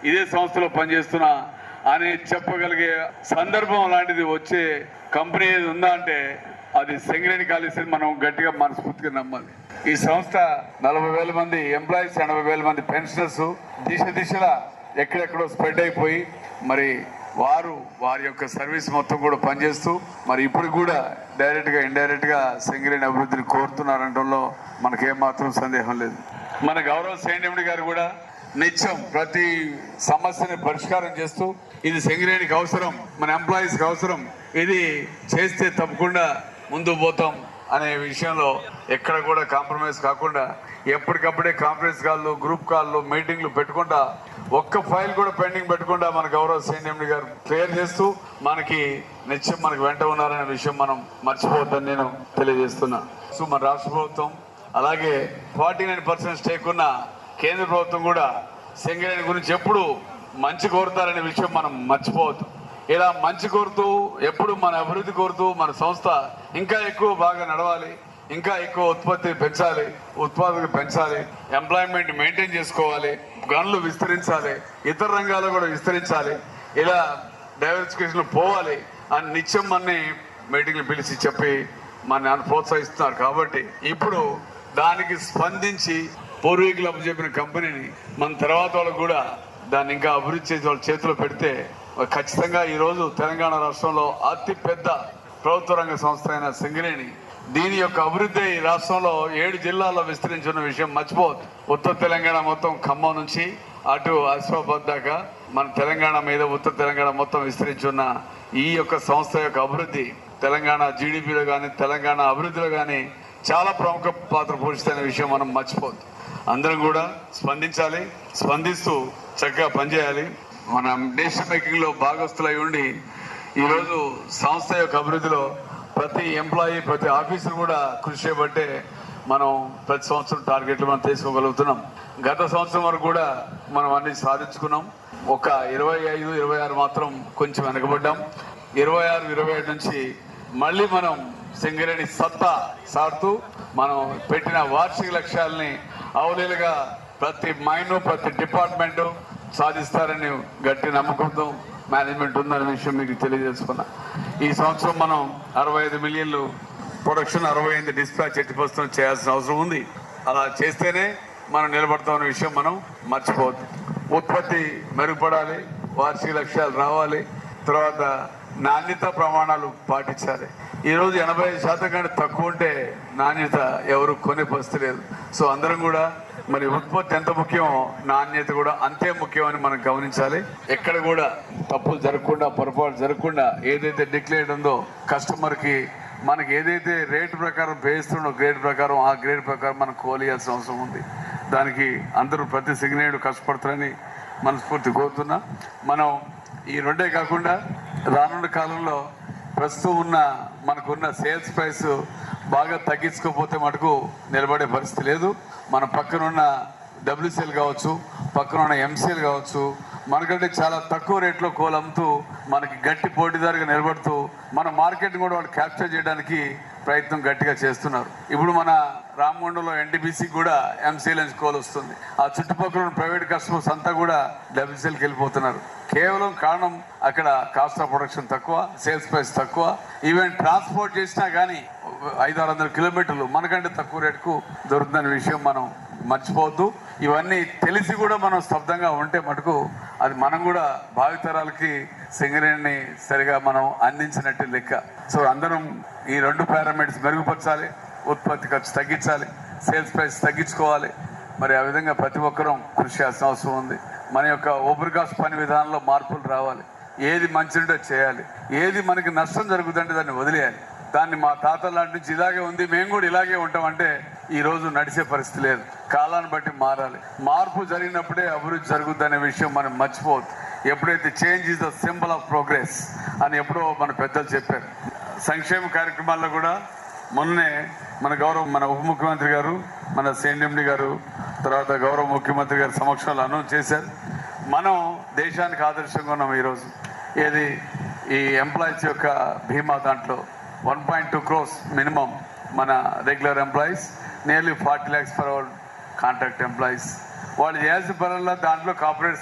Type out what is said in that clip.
ఇదే సంస్థలో పనిచేస్తున్నా అని చెప్పగలిగే సందర్భం లాంటిది వచ్చే కంపెనీ ఏది ఉందా అంటే అది సింగరేణి కాలేజీ మనం గట్టిగా మనస్ఫూర్తిగా నమ్మాలి ఈ సంస్థ నలభై వేల మంది ఎంప్లాయీస్ ఎనభై వేల మంది పెన్షనర్స్ దిశ దిశలా ఎక్కడెక్కడో స్ప్రెడ్ అయిపోయి మరి వారు వారి యొక్క సర్వీస్ మొత్తం కూడా పనిచేస్తూ మరి ఇప్పుడు కూడా డైరెక్ట్ గా ఇండైరెక్ట్ గా సింగరేణి అభివృద్ధిని కోరుతున్నారనడంలో మనకేం మాత్రం సందేహం లేదు మన గౌరవ సైన్యముడి గారు కూడా నిత్యం ప్రతి సమస్యని పరిష్కారం చేస్తూ ఇది సింగరేణికి అవసరం మన ఎంప్లాయీస్ కి అవసరం ఇది చేస్తే తప్పకుండా ముందు పోతాం అనే విషయంలో ఎక్కడ కూడా కాంప్రమైజ్ కాకుండా ఎప్పటికప్పుడే కాన్ఫరెన్స్ కాళ్ళు గ్రూప్ కాళ్ళు మీటింగ్లు పెట్టుకుంటా ఒక్క ఫైల్ కూడా పెండింగ్ పెట్టకుండా మన గౌరవ సైన్యండి గారు క్లియర్ చేస్తూ మనకి నిత్యం మనకి వెంట ఉన్నారనే విషయం మనం మర్చిపోవద్దని నేను తెలియజేస్తున్నా సో మన రాష్ట్ర ప్రభుత్వం అలాగే ఫార్టీ నైన్ పర్సెంట్ స్టేక్ ఉన్న కేంద్ర ప్రభుత్వం కూడా సింగరేణి గురించి ఎప్పుడు మంచి కోరుతారనే విషయం మనం మర్చిపోవద్దు ఇలా మంచి కోరుతూ ఎప్పుడు మన అభివృద్ధి కోరుతూ మన సంస్థ ఇంకా ఎక్కువ బాగా నడవాలి ఇంకా ఎక్కువ ఉత్పత్తి పెంచాలి ఉత్పాదక పెంచాలి ఎంప్లాయ్మెంట్ మెయింటైన్ చేసుకోవాలి గనులు విస్తరించాలి ఇతర రంగాల్లో కూడా విస్తరించాలి ఇలా డైవర్సిఫికేషన్ పోవాలి అని నిత్యం మన్ని మీటింగ్లు పిలిచి చెప్పి మన ప్రోత్సహిస్తున్నారు కాబట్టి ఇప్పుడు దానికి స్పందించి పూర్వీకులు చెప్పిన కంపెనీని మన తర్వాత వాళ్ళకు కూడా దాన్ని ఇంకా అభివృద్ధి చేసి వాళ్ళ చేతిలో పెడితే ఖచ్చితంగా ఈ రోజు తెలంగాణ రాష్ట్రంలో అతి పెద్ద ప్రభుత్వ రంగ సంస్థ అయిన సింగరేణి దీని యొక్క అభివృద్ధి ఈ రాష్ట్రంలో ఏడు జిల్లాల్లో విస్తరించిన విషయం మర్చిపోవద్దు ఉత్తర తెలంగాణ మొత్తం ఖమ్మం నుంచి అటు ఆసిఫాబాద్ దాకా మన తెలంగాణ మీద ఉత్తర తెలంగాణ మొత్తం విస్తరించున్న ఈ యొక్క సంస్థ యొక్క అభివృద్ధి తెలంగాణ జీడిపిలో కానీ తెలంగాణ అభివృద్ధిలో కానీ చాలా ప్రముఖ పాత్ర పోషిస్తున్న విషయం మనం మర్చిపోవద్దు అందరం కూడా స్పందించాలి స్పందిస్తూ చక్కగా పనిచేయాలి మన నేషన్ మేకింగ్ లో భాగస్తులై ఉండి ఈరోజు సంస్థ యొక్క అభివృద్ధిలో ప్రతి ఎంప్లాయీ ప్రతి ఆఫీసర్ కూడా కృషి చేయబట్టే మనం ప్రతి సంవత్సరం టార్గెట్లు మనం తీసుకోగలుగుతున్నాం గత సంవత్సరం వరకు కూడా మనం అన్ని సాధించుకున్నాం ఒక ఇరవై ఐదు ఇరవై ఆరు మాత్రం కొంచెం వెనకబడ్డాం ఇరవై ఆరు ఇరవై ఏడు నుంచి మళ్ళీ మనం సింగరేణి సత్తా సాడుతూ మనం పెట్టిన వార్షిక లక్ష్యాలని అవలీలుగా ప్రతి మైన్ ప్రతి డిపార్ట్మెంట్ సాధిస్తారని గట్టి నమ్మకంతో మేనేజ్మెంట్ ఉందనే విషయం మీకు తెలియజేసుకున్నా ఈ సంవత్సరం మనం అరవై ఐదు మిలియన్లు ప్రొడక్షన్ అరవై ఐదు డిస్పాచ్ ఎట్టి ప్రస్తుతం చేయాల్సిన అవసరం ఉంది అలా చేస్తేనే మనం నిలబడతామనే విషయం మనం మర్చిపోవద్దు ఉత్పత్తి మెరుగుపడాలి వార్షిక లక్ష్యాలు రావాలి తర్వాత నాణ్యత ప్రమాణాలు పాటించాలి ఈ రోజు ఎనభై ఐదు శాతం కంటే తక్కువ ఉంటే నాణ్యత ఎవరు కొనే పరిస్థితి లేదు సో అందరం కూడా మరి ఉత్పత్తి ఎంత ముఖ్యమో నాణ్యత కూడా అంతే ముఖ్యమని మనం గమనించాలి ఎక్కడ కూడా తప్పులు జరగకుండా పొరపాటు జరగకుండా ఏదైతే డిక్లేర్డ్ ఉందో కస్టమర్ కి మనకి ఏదైతే రేటు ప్రకారం పేస్తుండో గ్రేడ్ ప్రకారం ఆ గ్రేడ్ ప్రకారం మనం కోలియాల్సిన అవసరం ఉంది దానికి అందరూ ప్రతి సిగ్నేడు కష్టపడతారని మనస్ఫూర్తి కోరుతున్నా మనం ఈ రెండే కాకుండా రానున్న కాలంలో ప్రస్తుతం ఉన్న మనకున్న సేల్స్ ప్రైస్ బాగా తగ్గించుకోకపోతే మటుకు నిలబడే పరిస్థితి లేదు మన పక్కనున్న డబ్ల్యూసీఎల్ కావచ్చు పక్కన ఉన్న ఎంసీఎల్ కావచ్చు మనకంటే చాలా తక్కువ రేట్లో కోల్ అమ్ముతూ మనకి గట్టి పోటీదారుగా నిలబడుతూ మన మార్కెట్ కూడా వాళ్ళు క్యాప్చర్ చేయడానికి ప్రయత్నం గట్టిగా చేస్తున్నారు ఇప్పుడు మన రామగుండంలో ఎన్టీపీసీ కూడా ఎంసీఎల్ నుంచి కోల్ వస్తుంది ఆ చుట్టుపక్కల ఉన్న ప్రైవేట్ కస్టమర్స్ అంతా కూడా డబ్ల్యూసీఎల్కి వెళ్ళిపోతున్నారు కేవలం కారణం అక్కడ కాస్ట్ ఆఫ్ ప్రొడక్షన్ తక్కువ సేల్స్ ప్రైస్ తక్కువ ఈవెన్ ట్రాన్స్పోర్ట్ చేసినా కానీ ఐదు ఆరు వందల కిలోమీటర్లు మనకంటే తక్కువ రేటుకు దొరుకుతున్న విషయం మనం మర్చిపోవద్దు ఇవన్నీ తెలిసి కూడా మనం స్తబ్దంగా ఉంటే మటుకు అది మనం కూడా భావితరాలకి సింగరేణిని సరిగా మనం అందించినట్టు లెక్క సో అందరం ఈ రెండు పారామీటర్స్ మెరుగుపరచాలి ఉత్పత్తి ఖర్చు తగ్గించాలి సేల్స్ ప్రైస్ తగ్గించుకోవాలి మరి ఆ విధంగా ప్రతి ఒక్కరూ కృషి చేయాల్సిన అవసరం ఉంది మన యొక్క ఓబ్రికాస్ పని విధానంలో మార్పులు రావాలి ఏది మంచి ఉంటే చేయాలి ఏది మనకి నష్టం జరుగుతుంటే దాన్ని వదిలేయాలి దాన్ని మా తాత లాంటి నుంచి ఇలాగే ఉంది మేము కూడా ఇలాగే ఉంటామంటే ఈ రోజు నడిచే పరిస్థితి లేదు కాలాన్ని బట్టి మారాలి మార్పు జరిగినప్పుడే అభివృద్ధి జరుగుద్ది అనే విషయం మనం మర్చిపోవద్దు ఎప్పుడైతే change is the symbol of progress అని ఎప్పుడో మన పెద్దలు చెప్పారు సంక్షేమ కార్యక్రమాల్లో కూడా మొన్నే మన గౌరవ మన ఉప ముఖ్యమంత్రి గారు మన సిఎండి గారు తర్వాత గౌరవ ముఖ్యమంత్రి గారి సమక్షంలో అనౌన్స్ చేశారు మనం దేశానికి ఆదర్శంగా ఉన్నాం ఈరోజు ఏది ఈ ఎంప్లాయీస్ యొక్క బీమా దాంట్లో one point two crores minimum మన regular employees nearly forty lakhs for our contract employees వాళ్ళు చేయాల్సిన పనుల్లో దాంట్లో కార్పొరేట్